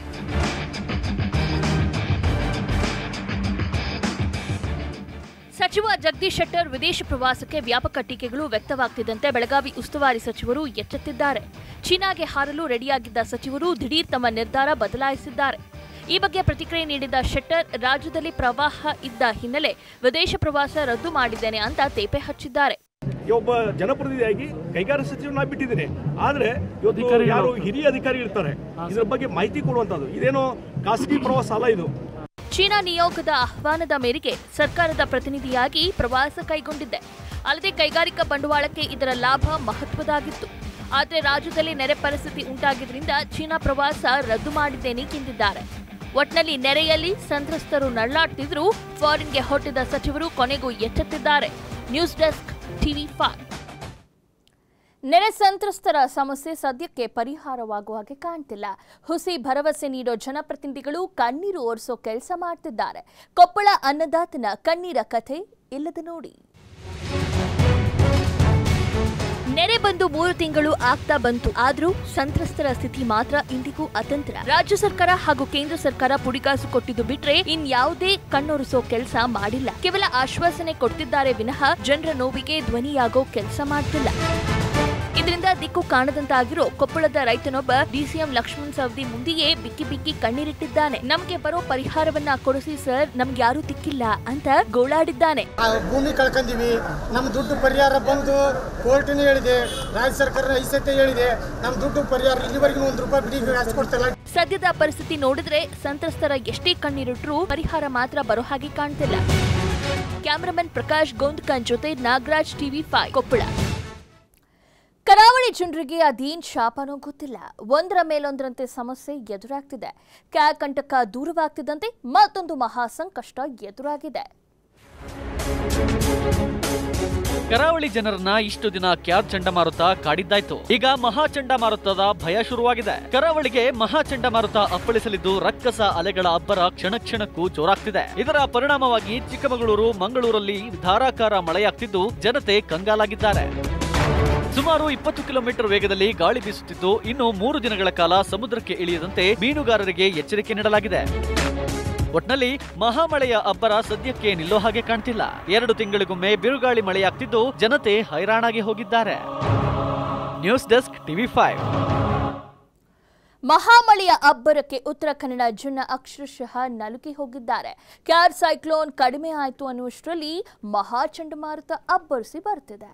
ಸಚಿವ ಜಗದೀಶ್ ಶೆಟ್ಟರ್ ವಿದೇಶ ಪ್ರವಾಸಕ್ಕೆ ವ್ಯಾಪಕ ಟೀಕೆಗಳು ವ್ಯಕ್ತವಾಗ್ತಿದ್ದಂತೆ ಬೆಳಗಾವಿ ಉಸ್ತುವಾರಿ ಸಚಿವರು ಎಚ್ಚೆತ್ತಿದ್ದಾರೆ ಚೀನಾಗೆ ಹಾರಲು ರೆಡಿಯಾಗಿದ್ದ ಸಚಿವರು ದಿಢೀರ್ ತಮ್ಮ ನಿರ್ಧಾರ ಬದಲಾಯಿಸಿದ್ದಾರೆ ಈ ಬಗ್ಗೆ ಪ್ರತಿಕ್ರಿಯೆ ನೀಡಿದ ಶೆಟ್ಟರ್ ರಾಜ್ಯದಲ್ಲಿ ಪ್ರವಾಹ ಇದ್ದ ಹಿನ್ನೆಲೆ ವಿದೇಶ ಪ್ರವಾಸ ರದ್ದು ಮಾಡಿದ್ದೇನೆ ಅಂತ ತೇಪೆ ಹಚ್ಚಿದ್ದಾರೆ ಒಬ್ಬ ಜನಪ್ರತಿನಿಧಿಯಾಗಿ ಕೈಗಾರಿಕಾ ಸಚಿವನ ಬಿಟ್ಟಿದ್ದೀನಿ ಆದ್ರೆ ಇವತ್ತು ಅಧಿಕಾರಿಗಳು. ಯಾರು ಹಿರಿಯ ಅಧಿಕಾರಿ ಇರ್ತಾರೆ ಇದ್ರ ಬಗ್ಗೆ ಮಾಹಿತಿ ಕೊಡುವಂತದ್ದು ಇದೇನೋ ಖಾಸಗಿ ಪ್ರವಾಸ ಅಲ್ಲ ಇದು ಚೀನಾ ನಿಯೋಗದ ಆಹ್ವಾನದ ಮೇರೆಗೆ ಸರ್ಕಾರದ ಪ್ರತಿನಿಧಿಯಾಗಿ ಪ್ರವಾಸ ಕೈಗೊಂಡಿದ್ದೆ ಅಲ್ಲದೆ ಕೈಗಾರಿಕಾ ಬಂಡವಾಳಕ್ಕೆ ಇದರ ಲಾಭ ಮಹತ್ವದಾಗಿತ್ತು ಆದರೆ ರಾಜ್ಯದಲ್ಲಿ ನೆರೆ ಪರಿಸ್ಥಿತಿ ಉಂಟಾಗಿದ್ರಿಂದ ಚೀನಾ ಪ್ರವಾಸ ರದ್ದು ಮಾಡಿದ್ದೇನೆ ಎಂದಿದ್ದಾರೆ ಒಟ್ನಲ್ಲಿ ನೆರೆಯಲ್ಲಿ ಸಂತ್ರಸ್ತರು ನರಳಾಡ್ತಿದ್ರು ಫಾರಿನ್ಗೆ ಹೊರಟಿದ್ದ ಸಚಿವರು ಕೊನೆಗೂ ಎಚ್ಚೆತ್ತಿದ್ದಾರೆ ನ್ಯೂಸ್ ಡೆಸ್ಕ್ ಟಿವಿ ಫೈವ್ ನೆರೆ ಸಂತ್ರಸ್ತರ ಸಮಸ್ಯೆ ಸದ್ಯಕ್ಕೆ ಪರಿಹಾರವಾಗುವ ಹಾಗೆ ಕಾಣ್ತಿಲ್ಲ ಹುಸಿ ಭರವಸೆ ನೀಡೋ ಜನಪ್ರತಿನಿಧಿಗಳು ಕಣ್ಣೀರು ಒರೆಸೋ ಕೆಲಸ ಮಾಡ್ತಿದ್ದಾರೆ ಕೊಪ್ಪಳ ಅನ್ನದಾತನ ಕಣ್ಣೀರ ಕಥೆ ಇಲ್ಲದ ನೋಡಿ ನೆರೆ ಬಂದು ಮೂರು ತಿಂಗಳು ಆಗ್ತಾ ಬಂತು ಆದ್ರೂ ಸಂತ್ರಸ್ತರ ಸ್ಥಿತಿ ಮಾತ್ರ ಇಂದಿಗೂ ಅತಂತ್ರ ರಾಜ್ಯ ಸರ್ಕಾರ ಹಾಗೂ ಕೇಂದ್ರ ಸರ್ಕಾರ ಪುಡಿಗಾಸು ಕೊಟ್ಟಿದ್ದು ಬಿಟ್ರೆ ಇನ್ಯಾವುದೇ ಕಣ್ಣೊರೆಸೋ ಕೆಲಸ ಮಾಡಿಲ್ಲ ಕೇವಲ ಆಶ್ವಾಸನೆ ಕೊಡ್ತಿದ್ದಾರೆ ವಿನಃ ಜನರ ನೋವಿಗೆ ಧ್ವನಿಯಾಗೋ ಕೆಲಸ ಮಾಡ್ತಿಲ್ಲ ಇದರಿಂದ ದಿಕ್ಕು ಕಾಣದಂತಾಗಿರೋ ಕೊಪ್ಪಳದ ರೈತನೊಬ್ಬ ಡಿಸಿಎಂ ಲಕ್ಷ್ಮಣ್ ಸವದಿ ಮುಂದೆಯೇ ಬಿಕ್ಕಿ ಬಿಕ್ಕಿ ಕಣ್ಣೀರಿಟ್ಟಿದ್ದಾನೆ ನಮ್ಗೆ ಬರೋ ಪರಿಹಾರವನ್ನ ಕೊಡಿಸಿ ಸರ್ ನಮ್ಗೆ ಯಾರು ದಿಕ್ಕಿಲ್ಲ ಅಂತ ಗೋಳಾಡಿದ್ದಾನೆ ಆ ಭೂಮಿ ಕಳ್ಕೊಂಡಿವಿ ನಮ್ಮ ದುಡ್ಡು ಪರಿಹಾರ ಬಂದು ಕೋರ್ಟಿನ ಹೇಳಿದೆ ರಾಜ್ಯ ಸರ್ಕಾರ ಐದು ಸತಿ ಹೇಳಿದೆ ನಮ್ಮ ದುಡ್ಡು ಪರಿಹಾರ ಇಲ್ಲಿವರೆಗೂ ಒಂದು ರೂಪಾಯಿ ಬಿಡಿ ಹಚ್ಕೊಡ್ತಿಲ್ಲ ಸದ್ಯದ ಪರಿಸ್ಥಿತಿ ನೋಡಿದ್ರೆ ಸಂತ್ರಸ್ತರ ಎಷ್ಟೇ ಕಣ್ಣೀರಿಟ್ರೂ ಪರಿಹಾರ ಮಾತ್ರ ಬರೋ ಹಾಗೆ ಕಾಣ್ತಿಲ್ಲ ಕ್ಯಾಮರಾಮನ್ ಪ್ರಕಾಶ್ ಗೋಂದ್ಕನ್ ಜೊತೆ ನಾಗರಾಜ್ ಟಿವಿ ಫೈವ್ ಕೊಪ್ಪಳ ಕರಾವಳಿ ಜನರಿಗೆ ಅದೇನ್ ಶಾಪನೋ ಗೊತ್ತಿಲ್ಲ ಒಂದರ ಮೇಲೊಂದರಂತೆ ಸಮಸ್ಯೆ ಎದುರಾಗ್ತಿದೆ ಕ್ಯಾ ಕಂಟಕ ದೂರವಾಗ್ತಿದ್ದಂತೆ ಮತ್ತೊಂದು ಮಹಾ ಸಂಕಷ್ಟ ಎದುರಾಗಿದೆ ಕರಾವಳಿ ಜನರನ್ನ ಇಷ್ಟು ದಿನ ಕ್ಯಾರ್ ಚಂಡಮಾರುತ ಕಾಡಿದ್ದಾಯ್ತು ಈಗ ಮಹಾ ಚಂಡಮಾರುತದ ಭಯ ಶುರುವಾಗಿದೆ ಕರಾವಳಿಗೆ ಮಹಾ ಚಂಡಮಾರುತ ಅಪ್ಪಳಿಸಲಿದ್ದು ರಕ್ಕಸ ಅಲೆಗಳ ಅಬ್ಬರ ಕ್ಷಣ ಕ್ಷಣಕ್ಕೂ ಜೋರಾಗ್ತಿದೆ ಇದರ ಪರಿಣಾಮವಾಗಿ ಚಿಕ್ಕಮಗಳೂರು ಮಂಗಳೂರಲ್ಲಿ ಧಾರಾಕಾರ ಮಳೆಯಾಗ್ತಿದ್ದು ಜನತೆ ಕಂಗಾಲಾಗಿದ್ದಾರೆ ಸುಮಾರು ಇಪ್ಪತ್ತು ಕಿಲೋಮೀಟರ್ ವೇಗದಲ್ಲಿ ಗಾಳಿ ಬೀಸುತ್ತಿದ್ದು ಇನ್ನು ಮೂರು ದಿನಗಳ ಕಾಲ ಸಮುದ್ರಕ್ಕೆ ಇಳಿಯದಂತೆ ಮೀನುಗಾರರಿಗೆ ಎಚ್ಚರಿಕೆ ನೀಡಲಾಗಿದೆ ಒಟ್ನಲ್ಲಿ ಮಹಾಮಳೆಯ ಅಬ್ಬರ ಸದ್ಯಕ್ಕೆ ನಿಲ್ಲೋ ಹಾಗೆ ಕಾಣ್ತಿಲ್ಲ ಎರಡು ತಿಂಗಳಿಗೊಮ್ಮೆ ಬಿರುಗಾಳಿ ಮಳೆಯಾಗ್ತಿದ್ದು ಜನತೆ ಹೈರಾಣಾಗಿ ಹೋಗಿದ್ದಾರೆ ನ್ಯೂಸ್ ಡೆಸ್ಕ್ ಟಿವಿ ಫೈವ್ ಮಹಾಮಳೆಯ ಅಬ್ಬರಕ್ಕೆ ಉತ್ತರ ಕನ್ನಡ ಜನ ಅಕ್ಷರಶಃ ನಲುಗಿ ಹೋಗಿದ್ದಾರೆ ಕ್ಯಾರ್ ಸೈಕ್ಲೋನ್ ಕಡಿಮೆ ಆಯ್ತು ಅನ್ನುವಷ್ಟರಲ್ಲಿ ಮಹಾ ಚಂಡಮಾರುತ ಅಬ್ಬರಿಸಿ ಬರ್ತಿದೆ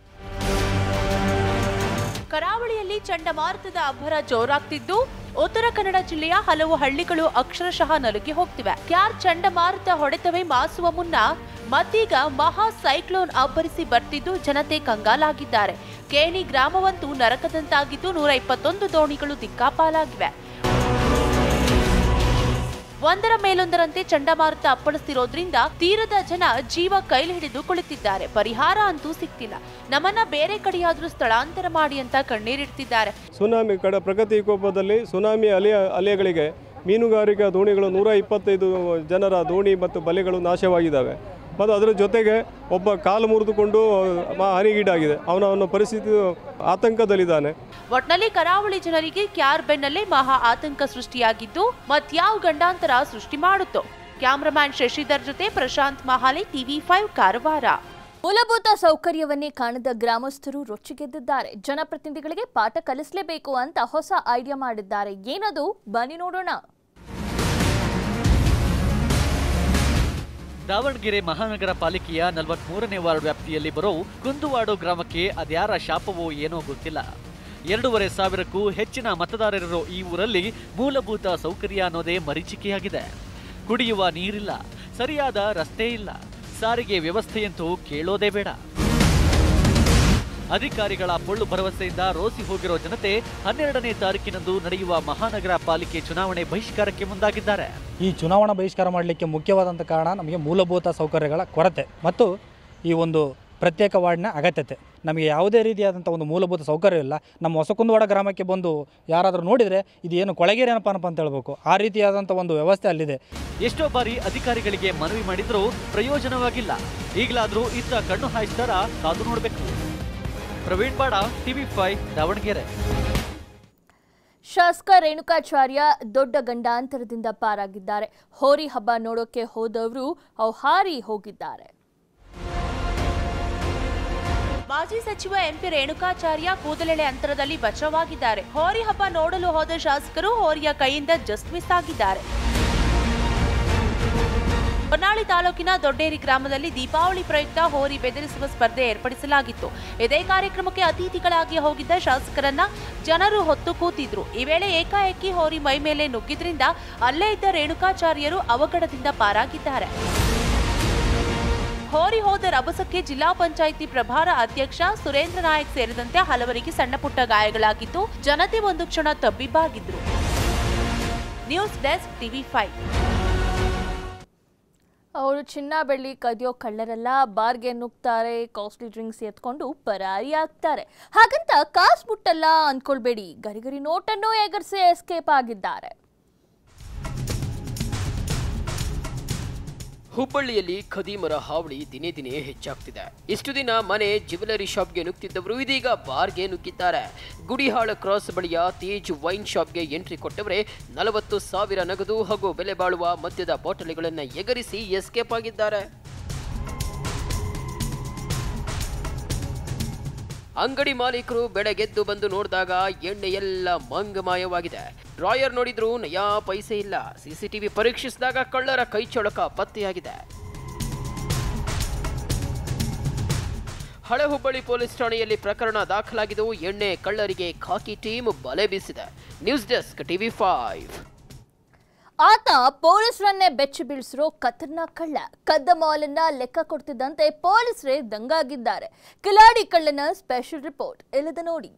ಕರಾವಳಿಯಲ್ಲಿ ಚಂಡಮಾರುತದ ಅಬ್ಬರ ಜೋರಾಗ್ತಿದ್ದು ಉತ್ತರ ಕನ್ನಡ ಜಿಲ್ಲೆಯ ಹಲವು ಹಳ್ಳಿಗಳು ಅಕ್ಷರಶಃ ನಲುಗಿ ಹೋಗ್ತಿವೆ ಕ್ಯಾರ್ ಚಂಡಮಾರುತ ಹೊಡೆತವೇ ಮಾಸುವ ಮುನ್ನ ಮತ್ತೀಗ ಮಹಾ ಸೈಕ್ಲೋನ್ ಅಬ್ಬರಿಸಿ ಬರ್ತಿದ್ದು ಜನತೆ ಕಂಗಾಲಾಗಿದ್ದಾರೆ ಕೇಣಿ ಗ್ರಾಮವಂತೂ ನರಕದಂತಾಗಿದ್ದು ನೂರ ಇಪ್ಪತ್ತೊಂದು ದೋಣಿಗಳು ದಿಕ್ಕಾಪಾಲಾಗಿವೆ ಒಂದರ ಮೇಲೊಂದರಂತೆ ಚಂಡಮಾರುತ ಅಪ್ಪಳಿಸ್ತಿರೋದ್ರಿಂದ ತೀರದ ಜನ ಜೀವ ಕೈಲಿ ಹಿಡಿದು ಕುಳಿತಿದ್ದಾರೆ ಪರಿಹಾರ ಅಂತೂ ಸಿಗ್ತಿಲ್ಲ ನಮ್ಮನ್ನ ಬೇರೆ ಕಡೆಯಾದ್ರೂ ಸ್ಥಳಾಂತರ ಮಾಡಿ ಅಂತ ಕಣ್ಣೀರಿಡ್ತಿದ್ದಾರೆ ಸುನಾಮಿ ಕಡೆ ಪ್ರಗತಿ ವಿಕೋಪದಲ್ಲಿ ಸುನಾಮಿ ಅಲೆಯ ಅಲೆಗಳಿಗೆ ಮೀನುಗಾರಿಕಾ ದೋಣಿಗಳು ನೂರ ಇಪ್ಪತ್ತೈದು ಜನರ ದೋಣಿ ಮತ್ತು ಬಲೆಗಳು ನಾಶವಾಗಿದ್ದಾವೆ ಮತ್ತು ಅದರ ಜೊತೆಗೆ ಒಬ್ಬ ಕಾಲು ಮುರಿದುಕೊಂಡು ಮ- ಹಾನಿಗೀಡಾಗಿದೆ ಅವನ ಅವನ ಪರಿಸ್ಥಿತಿ ಆತಂಕದಲ್ಲಿದ್ದಾನೆ ಒಟ್ನಲ್ಲಿ ಕರಾವಳಿ ಜನರಿಗೆ ಕ್ಯಾರ್ ಬೆನ್ನಲ್ಲೇ ಮಹಾ ಆತಂಕ ಸೃಷ್ಟಿಯಾಗಿದ್ದು ಮತ್ಯಾವ ಗಂಡಾಂತರ ಸೃಷ್ಟಿ ಮಾಡುತ್ತೋ ಕ್ಯಾಮ್ರಾಮ್ಯಾನ್ ಶಶಿಧರ್ ಜೊತೆ ಪ್ರಶಾಂತ್ ಮಹಾಲೆ ಟಿವಿ ಫೈವ್ ಕಾರವಾರ ಮೂಲಭೂತ ಸೌಕರ್ಯವನ್ನೇ ಕಾಣದ ಗ್ರಾಮಸ್ಥರು ರೊಚ್ಚಿಗೆದ್ದಿದ್ದಾರೆ ಜನಪ್ರತಿನಿಧಿಗಳಿಗೆ ಪಾಠ ಕಲಿಸಲೇಬೇಕು ಅಂತ ಹೊಸ ಐಡಿಯಾ ಮಾಡಿದ್ದಾರೆ ಏನದು ಬನ್ನಿ ನೋಡೋಣ ದಾವಣಗೆರೆ ಮಹಾನಗರ ಪಾಲಿಕೆಯ ನಲವತ್ಮೂರನೇ ವಾರ್ಡ್ ವ್ಯಾಪ್ತಿಯಲ್ಲಿ ಬರೋ ಕುಂದುವಾಡು ಗ್ರಾಮಕ್ಕೆ ಅದ್ಯಾರ ಶಾಪವೋ ಏನೋ ಗೊತ್ತಿಲ್ಲ ಎರಡೂವರೆ ಸಾವಿರಕ್ಕೂ ಹೆಚ್ಚಿನ ಮತದಾರರಿರೋ ಈ ಊರಲ್ಲಿ ಮೂಲಭೂತ ಸೌಕರ್ಯ ಅನ್ನೋದೇ ಮರೀಚಿಕೆಯಾಗಿದೆ ಕುಡಿಯುವ ನೀರಿಲ್ಲ ಸರಿಯಾದ ರಸ್ತೆ ಇಲ್ಲ ಸಾರಿಗೆ ವ್ಯವಸ್ಥೆಯಂತೂ ಕೇಳೋದೇ ಬೇಡ ಅಧಿಕಾರಿಗಳ ಪೊಳ್ಳು ಭರವಸೆಯಿಂದ ರೋಸಿ ಹೋಗಿರೋ ಜನತೆ ಹನ್ನೆರಡನೇ ತಾರೀಕಿನಂದು ನಡೆಯುವ ಮಹಾನಗರ ಪಾಲಿಕೆ ಚುನಾವಣೆ ಬಹಿಷ್ಕಾರಕ್ಕೆ ಮುಂದಾಗಿದ್ದಾರೆ ಈ ಚುನಾವಣಾ ಬಹಿಷ್ಕಾರ ಮಾಡಲಿಕ್ಕೆ ಮುಖ್ಯವಾದಂಥ ಕಾರಣ ನಮಗೆ ಮೂಲಭೂತ ಸೌಕರ್ಯಗಳ ಕೊರತೆ ಮತ್ತು ಈ ಒಂದು ಪ್ರತ್ಯೇಕ ವಾರ್ಡ್ನ ಅಗತ್ಯತೆ ನಮಗೆ ಯಾವುದೇ ರೀತಿಯಾದಂಥ ಒಂದು ಮೂಲಭೂತ ಸೌಕರ್ಯ ಇಲ್ಲ ನಮ್ಮ ಹೊಸಕುಂದವಾಡ ಗ್ರಾಮಕ್ಕೆ ಬಂದು ಯಾರಾದರೂ ನೋಡಿದರೆ ಇದು ಏನು ಕೊಳಗೇರಿ ಏನಪ್ಪ ಅಂತ ಹೇಳ್ಬೇಕು ಆ ರೀತಿಯಾದಂಥ ಒಂದು ವ್ಯವಸ್ಥೆ ಅಲ್ಲಿದೆ ಎಷ್ಟೋ ಬಾರಿ ಅಧಿಕಾರಿಗಳಿಗೆ ಮನವಿ ಮಾಡಿದ್ರೂ ಪ್ರಯೋಜನವಾಗಿಲ್ಲ ಈಗಲಾದ್ರೂ ಇತ್ತ ಕಣ್ಣು ಹಾಯಿಸ್ತಾರ ಕಾದು ನೋಡಬೇಕು ಪ್ರವೀಣ್ ಬಾಡ ಟಿವಿ ಫೈವ್ ದಾವಣಗೆರೆ ಶಾಸಕ ರೇಣುಕಾಚಾರ್ಯ ದೊಡ್ಡ ಗಂಡಾಂತರದಿಂದ ಪಾರಾಗಿದ್ದಾರೆ ಹೋರಿ ಹಬ್ಬ ನೋಡೋಕೆ ಹೋದವರು ಅವು ಹಾರಿ ಹೋಗಿದ್ದಾರೆ ಮಾಜಿ ಸಚಿವ ಎಂಪಿ ರೇಣುಕಾಚಾರ್ಯ ಕೂದಲೆಳೆ ಅಂತರದಲ್ಲಿ ಬಚಾವಾಗಿದ್ದಾರೆ ಹೋರಿ ಹಬ್ಬ ನೋಡಲು ಹೋದ ಶಾಸಕರು ಹೋರಿಯ ಕೈಯಿಂದ ಜಸ್ಟ್ ಮಿಸ್ ಆಗಿದ್ದಾರೆ ಹೊನ್ನಾಳಿ ತಾಲೂಕಿನ ದೊಡ್ಡೇರಿ ಗ್ರಾಮದಲ್ಲಿ ದೀಪಾವಳಿ ಪ್ರಯುಕ್ತ ಹೋರಿ ಬೆದರಿಸುವ ಸ್ಪರ್ಧೆ ಏರ್ಪಡಿಸಲಾಗಿತ್ತು ಇದೇ ಕಾರ್ಯಕ್ರಮಕ್ಕೆ ಅತಿಥಿಗಳಾಗಿ ಹೋಗಿದ್ದ ಶಾಸಕರನ್ನ ಜನರು ಹೊತ್ತು ಕೂತಿದ್ರು ಈ ವೇಳೆ ಏಕಾಏಕಿ ಹೋರಿ ಮೈ ಮೇಲೆ ನುಗ್ಗಿದ್ರಿಂದ ಅಲ್ಲೇ ಇದ್ದ ರೇಣುಕಾಚಾರ್ಯರು ಅವಘಡದಿಂದ ಪಾರಾಗಿದ್ದಾರೆ ಹೋರಿ ಹೋದ ರಭಸಕ್ಕೆ ಜಿಲ್ಲಾ ಪಂಚಾಯಿತಿ ಪ್ರಭಾರ ಅಧ್ಯಕ್ಷ ಸುರೇಂದ್ರ ನಾಯಕ್ ಸೇರಿದಂತೆ ಹಲವರಿಗೆ ಸಣ್ಣ ಪುಟ್ಟ ಗಾಯಗಳಾಗಿದ್ದು ಜನತೆ ಒಂದು ಕ್ಷಣ ತಬ್ಬಿಬ್ಬಾಗಿದ್ರು ನ್ಯೂಸ್ ಡೆಸ್ಕ್ ಟಿವಿ ಫೈವ್ ಅವರು ಚಿನ್ನ ಬೆಳ್ಳಿ ಕದಿಯೋ ಕಳ್ಳರಲ್ಲ ಬಾರ್ಗೆ ನುಗ್ತಾರೆ ಕಾಸ್ಟ್ಲಿ ಡ್ರಿಂಕ್ಸ್ ಎತ್ಕೊಂಡು ಪರಾರಿ ಆಗ್ತಾರೆ ಹಾಗಂತ ಕಾಸು ಮುಟ್ಟಲ್ಲ ಅನ್ಕೊಳ್ಬೇಡಿ ಗರಿಗರಿ ನೋಟನ್ನು ಎಗರ್ಸಿ ಎಸ್ಕೇಪ್ ಆಗಿದ್ದಾರೆ ಹುಬ್ಬಳ್ಳಿಯಲ್ಲಿ ಖದೀಮರ ಹಾವಳಿ ದಿನೇ ದಿನೇ ಹೆಚ್ಚಾಗ್ತಿದೆ ಇಷ್ಟು ದಿನ ಮನೆ ಜ್ಯುವೆಲರಿ ಶಾಪ್ಗೆ ನುಗ್ತಿದ್ದವರು ಇದೀಗ ಬಾರ್ಗೆ ನುಗ್ಗಿದ್ದಾರೆ ಗುಡಿಹಾಳ ಕ್ರಾಸ್ ಬಳಿಯ ತೇಜ್ ವೈನ್ ಶಾಪ್ಗೆ ಎಂಟ್ರಿ ಕೊಟ್ಟವರೇ ನಲವತ್ತು ಸಾವಿರ ನಗದು ಹಾಗೂ ಬೆಲೆ ಬಾಳುವ ಮದ್ಯದ ಬಾಟಲಿಗಳನ್ನು ಎಗರಿಸಿ ಎಸ್ಕೇಪ್ ಆಗಿದ್ದಾರೆ ಅಂಗಡಿ ಮಾಲೀಕರು ಬೆಳಗೆದ್ದು ಬಂದು ನೋಡಿದಾಗ ಎಣ್ಣೆ ಎಲ್ಲ ಮಂಗಮಾಯವಾಗಿದೆ ಡ್ರಾಯರ್ ನೋಡಿದ್ರು ನಯಾ ಪೈಸೆ ಇಲ್ಲ ಸಿಸಿಟಿವಿ ಪರೀಕ್ಷಿಸಿದಾಗ ಕಳ್ಳರ ಕೈಚೊಳಕ ಪತ್ತೆಯಾಗಿದೆ ಹಳೆ ಹುಬ್ಬಳ್ಳಿ ಪೊಲೀಸ್ ಠಾಣೆಯಲ್ಲಿ ಪ್ರಕರಣ ದಾಖಲಾಗಿದ್ದು ಎಣ್ಣೆ ಕಳ್ಳರಿಗೆ ಖಾಕಿ ಟೀಮ್ ಬಲೆ ಬೀಸಿದೆ ನ್ಯೂಸ್ ಡೆಸ್ಕ್ ಟಿವಿ ಫೈವ್ ಆತ ಪೊಲೀಸರನ್ನೇ ಬೆಚ್ಚಿ ಬೀಳಿಸಿರೋ ಖತರ್ನಾಕ್ ಕಳ್ಳ ಕದ್ದ ಮಾಲನ್ನ ಲೆಕ್ಕ ಕೊಡ್ತಿದ್ದಂತೆ ಪೊಲೀಸರೇ ದಂಗಾಗಿದ್ದಾರೆ ಕಿಲಾಡಿ ಕಳ್ಳನ ಸ್ಪೆಷಲ್ ರಿಪೋರ್ಟ್ ಇಲ್ಲದ ನೋಡಿ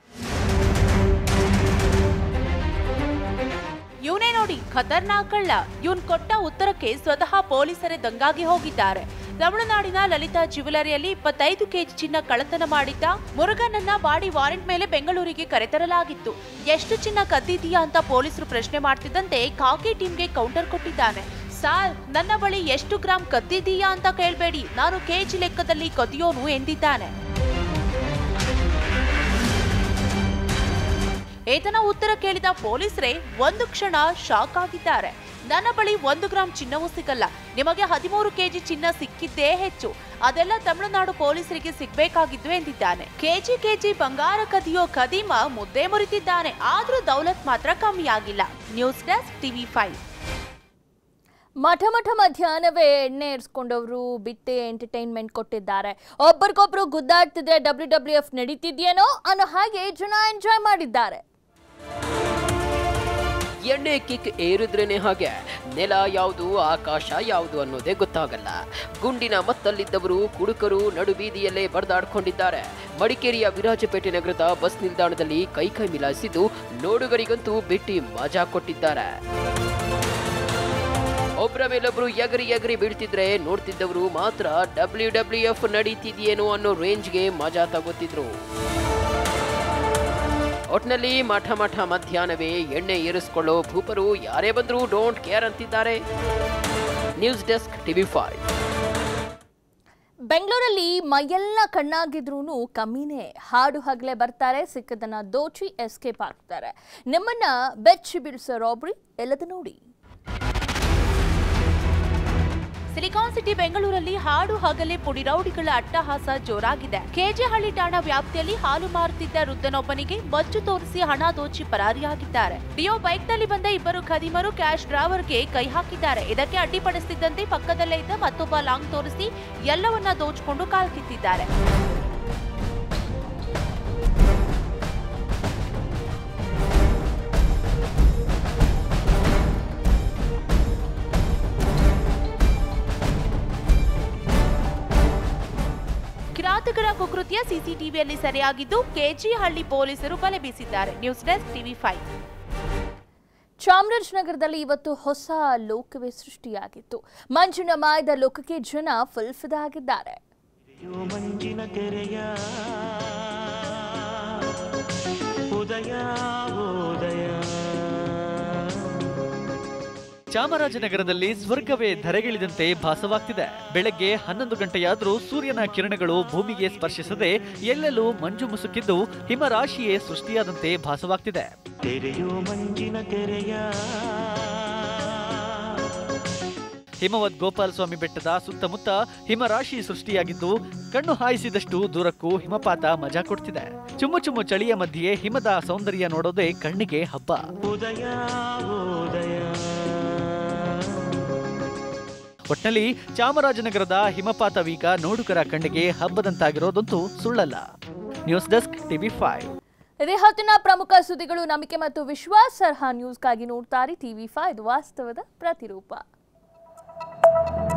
ಇವನೇ ನೋಡಿ ಖತರ್ನಾಕ್ ಕಳ್ಳ ಇವನ್ ಕೊಟ್ಟ ಉತ್ತರಕ್ಕೆ ಸ್ವತಃ ಪೊಲೀಸರೇ ದಂಗಾಗಿ ಹೋಗಿದ್ದಾರೆ ತಮಿಳುನಾಡಿನ ಲಲಿತಾ ಜ್ಯುವೆಲರಿಯಲ್ಲಿ ಇಪ್ಪತ್ತೈದು ಕೆಜಿ ಚಿನ್ನ ಕಳ್ಳತನ ಮಾಡಿದ್ದ ಮುರುಗನನ್ನ ಬಾಡಿ ವಾರೆಂಟ್ ಮೇಲೆ ಬೆಂಗಳೂರಿಗೆ ಕರೆತರಲಾಗಿತ್ತು ಎಷ್ಟು ಚಿನ್ನ ಕದ್ದಿದೀಯಾ ಅಂತ ಪೊಲೀಸರು ಪ್ರಶ್ನೆ ಮಾಡ್ತಿದ್ದಂತೆ ಖಾಕಿ ಟೀಮ್ಗೆ ಕೌಂಟರ್ ಕೊಟ್ಟಿದ್ದಾನೆ ಸಾರ್ ನನ್ನ ಬಳಿ ಎಷ್ಟು ಗ್ರಾಂ ಕದ್ದಿದೀಯಾ ಅಂತ ಕೇಳ್ಬೇಡಿ ನಾನು ಕೆಜಿ ಲೆಕ್ಕದಲ್ಲಿ ಕದಿಯೋನು ಎಂದಿದ್ದಾನೆ ಏತನ ಉತ್ತರ ಕೇಳಿದ ಪೊಲೀಸರೇ ಒಂದು ಕ್ಷಣ ಶಾಕ್ ಆಗಿದ್ದಾರೆ ನನ್ನ ಬಳಿ ಒಂದು ಗ್ರಾಂ ಚಿನ್ನವೂ ಸಿಗಲ್ಲ ನಿಮಗೆ ಹದಿಮೂರು ಕೆಜಿ ಚಿನ್ನ ಸಿಕ್ಕಿದ್ದೇ ಹೆಚ್ಚು ಅದೆಲ್ಲ ತಮಿಳುನಾಡು ಪೊಲೀಸರಿಗೆ ಸಿಗ್ಬೇಕಾಗಿದ್ದು ಎಂದಿದ್ದಾನೆ ಕೆಜಿ ಕೆಜಿ ಬಂಗಾರ ಕದಿಯೋ ಕದೀಮ ಮುದ್ದೆ ಮುರಿತಿದ್ದಾನೆ ಆದ್ರೂ ದೌಲತ್ ಮಾತ್ರ ಕಮ್ಮಿ ಆಗಿಲ್ಲ ನ್ಯೂಸ್ ಡೆಸ್ಕ್ ಟಿವಿ ಫೈವ್ ಮಠ ಮಠ ಮಧ್ಯಾಹ್ನವೇ ಎಣ್ಣೆ ಇರಿಸ್ಕೊಂಡವರು ಬಿಟ್ಟೆ ಎಂಟರ್ಟೈನ್ಮೆಂಟ್ ಕೊಟ್ಟಿದ್ದಾರೆ ಒಬ್ಬರಿಗೊಬ್ರು ಗುದ್ದಾಡ್ತಿದ್ರೆ ಡಬ್ಲ್ಯೂ ಡಬ್ಲ್ಯೂ ಎಫ್ ನಡೀತಿದ್ಯೇನೋ ಅನ್ನೋ ಹಾಗೆ ಜನ ಎಂಜಾಯ್ ಮಾಡಿದ್ದಾರೆ ಎಣ್ಣೆ ಕಿಕ್ ಏರಿದ್ರೇನೆ ಹಾಗೆ ನೆಲ ಯಾವುದು ಆಕಾಶ ಯಾವುದು ಅನ್ನೋದೇ ಗೊತ್ತಾಗಲ್ಲ ಗುಂಡಿನ ಮತ್ತಲ್ಲಿದ್ದವರು ಕುಡುಕರು ನಡುಬೀದಿಯಲ್ಲೇ ಬಡ್ದಾಡ್ಕೊಂಡಿದ್ದಾರೆ ಮಡಿಕೇರಿಯ ವಿರಾಜಪೇಟೆ ನಗರದ ಬಸ್ ನಿಲ್ದಾಣದಲ್ಲಿ ಕೈಕೈ ಮಿಲಾಯಿಸಿದ್ದು ನೋಡುಗರಿಗಂತೂ ಬಿಟ್ಟಿ ಮಜಾ ಕೊಟ್ಟಿದ್ದಾರೆ ಒಬ್ಬರ ಮೇಲೊಬ್ರು ಎಗರಿ ಎಗರಿ ಬೀಳ್ತಿದ್ರೆ ನೋಡ್ತಿದ್ದವರು ಮಾತ್ರ ಡಬ್ಲ್ಯೂ ಡಬ್ಲ್ಯೂ ಎಫ್ ನಡೀತಿದೆಯೇನೋ ಅನ್ನೋ ರೇಂಜ್ಗೆ ಮಜಾ ತಗೋತಿದ್ರು ಒಟ್ನಲ್ಲಿ ಮಠ ಮಠ ಮಧ್ಯಾಹ್ನವೇ ಎಣ್ಣೆ ಏರಿಸ್ಕೊಳ್ಳೋ ಭೂಪರು ಯಾರೇ ಬಂದರೂ ಡೋಂಟ್ ಕೇರ್ ಅಂತಿದ್ದಾರೆ ನ್ಯೂಸ್ ಡೆಸ್ಕ್ ಟಿವಿ ಫೈವ್ ಬೆಂಗಳೂರಲ್ಲಿ ಮೈಯೆಲ್ಲ ಕಣ್ಣಾಗಿದ್ರೂ ಕಮ್ಮಿನೇ ಹಾಡು ಹಗಲೇ ಬರ್ತಾರೆ ಸಿಕ್ಕದನ್ನ ದೋಚಿ ಎಸ್ಕೇಪ್ ಆಗ್ತಾರೆ ನಿಮ್ಮನ್ನ ಬೆಚ್ಚಿ ಬೀಳ್ಸೋ ರಾಬ್ರಿ ಎಲ್ಲದ ನೋಡಿ ಸಿಲಿಕಾನ್ ಸಿಟಿ ಬೆಂಗಳೂರಲ್ಲಿ ಹಾಡು ಹಗಲೇ ಪುಡಿ ರೌಡಿಗಳ ಅಟ್ಟಹಾಸ ಜೋರಾಗಿದೆ ಕೆಜೆಹಳ್ಳಿ ಠಾಣಾ ವ್ಯಾಪ್ತಿಯಲ್ಲಿ ಹಾಲು ಮಾರುತ್ತಿದ್ದ ವೃದ್ಧನೊಬ್ಬನಿಗೆ ಮಚ್ಚು ತೋರಿಸಿ ಹಣ ದೋಚಿ ಪರಾರಿಯಾಗಿದ್ದಾರೆ ಡಿಯೋ ಬೈಕ್ನಲ್ಲಿ ಬಂದ ಇಬ್ಬರು ಖದೀಮರು ಕ್ಯಾಶ್ ಡ್ರೈವರ್ಗೆ ಕೈ ಹಾಕಿದ್ದಾರೆ ಇದಕ್ಕೆ ಅಡ್ಡಿಪಡಿಸುತ್ತಿದ್ದಂತೆ ಪಕ್ಕದಲ್ಲೇ ಇದ್ದ ಮತ್ತೊಬ್ಬ ಲಾಂಗ್ ತೋರಿಸಿ ಎಲ್ಲವನ್ನ ದೋಚಿಕೊಂಡು ಕಾಲ್ಕಿತ್ತಿದ್ದಾರೆ ಕಿರಾತಕರ ಕುಕೃತ್ಯ ಸಿಸಿಟಿವಿಯಲ್ಲಿ ಸೆರೆಯಾಗಿದ್ದು ಕೆಜಿಹಳ್ಳಿ ಪೊಲೀಸರು ಬಲೆ ಬೀಸಿದ್ದಾರೆ ನ್ಯೂಸ್ ಡೆಸ್ಕ್ ಟಿವಿ ಫೈವ್ ಚಾಮರಾಜನಗರದಲ್ಲಿ ಇವತ್ತು ಹೊಸ ಲೋಕವೇ ಸೃಷ್ಟಿಯಾಗಿತ್ತು ಮಂಜಿನ ಮಾಯದ ಲೋಕಕ್ಕೆ ಜನ ಫುಲ್ ಫಿದಾ ಆಗಿದ್ದಾರೆ ಮಂಜಿನ ತೆರೆಯ ಉದಯ ಉದಯ ಚಾಮರಾಜನಗರದಲ್ಲಿ ಸ್ವರ್ಗವೇ ಧರೆಗಿಳಿದಂತೆ ಭಾಸವಾಗ್ತಿದೆ ಬೆಳಗ್ಗೆ ಹನ್ನೊಂದು ಗಂಟೆಯಾದ್ರೂ ಸೂರ್ಯನ ಕಿರಣಗಳು ಭೂಮಿಗೆ ಸ್ಪರ್ಶಿಸದೆ ಎಲ್ಲೆಲ್ಲೂ ಮಂಜು ಮುಸುಕಿದ್ದು ಹಿಮರಾಶಿಯೇ ಸೃಷ್ಟಿಯಾದಂತೆ ಭಾಸವಾಗ್ತಿದೆ ತೆರೆಯೋ ಮಂಜಿನ ತೆರೆಯ ಹಿಮವದ್ ಗೋಪಾಲ ಸ್ವಾಮಿ ಬೆಟ್ಟದ ಸುತ್ತಮುತ್ತ ಹಿಮರಾಶಿ ಸೃಷ್ಟಿಯಾಗಿದ್ದು ಕಣ್ಣು ಹಾಯಿಸಿದಷ್ಟು ದೂರಕ್ಕೂ ಹಿಮಪಾತ ಮಜಾ ಕೊಡ್ತಿದೆ ಚುಮ್ಮು ಚುಮ್ಮು ಚಳಿಯ ಮಧ್ಯೆ ಹಿಮದ ಸೌಂದರ್ಯ ನೋಡೋದೇ ಕಣ್ಣಿಗೆ ಹಬ್ಬ ಉದಯ ಉದಯ ಒಟ್ನಲ್ಲಿ ಚಾಮರಾಜನಗರದ ಹಿಮಪಾತವೀಗ ನೋಡುಗರ ಕಣ್ಣಿಗೆ ಹಬ್ಬದಂತಾಗಿರೋದಂತೂ ಸುಳ್ಳಲ್ಲ ನ್ಯೂಸ್ ಡೆಸ್ಕ್ ಟಿವಿ ಫೈವ್ ಇದೇ ಹೊತ್ತಿನ ಪ್ರಮುಖ ಸುದ್ದಿಗಳು ನಂಬಿಕೆ ಮತ್ತು ವಿಶ್ವಾಸಾರ್ಹ ನ್ಯೂಸ್ಗಾಗಿ ನೋಡ್ತಾರೆ ಟಿವಿ ಫೈವ್ ವಾಸ್ತವದ ಪ್ರತಿರೂಪ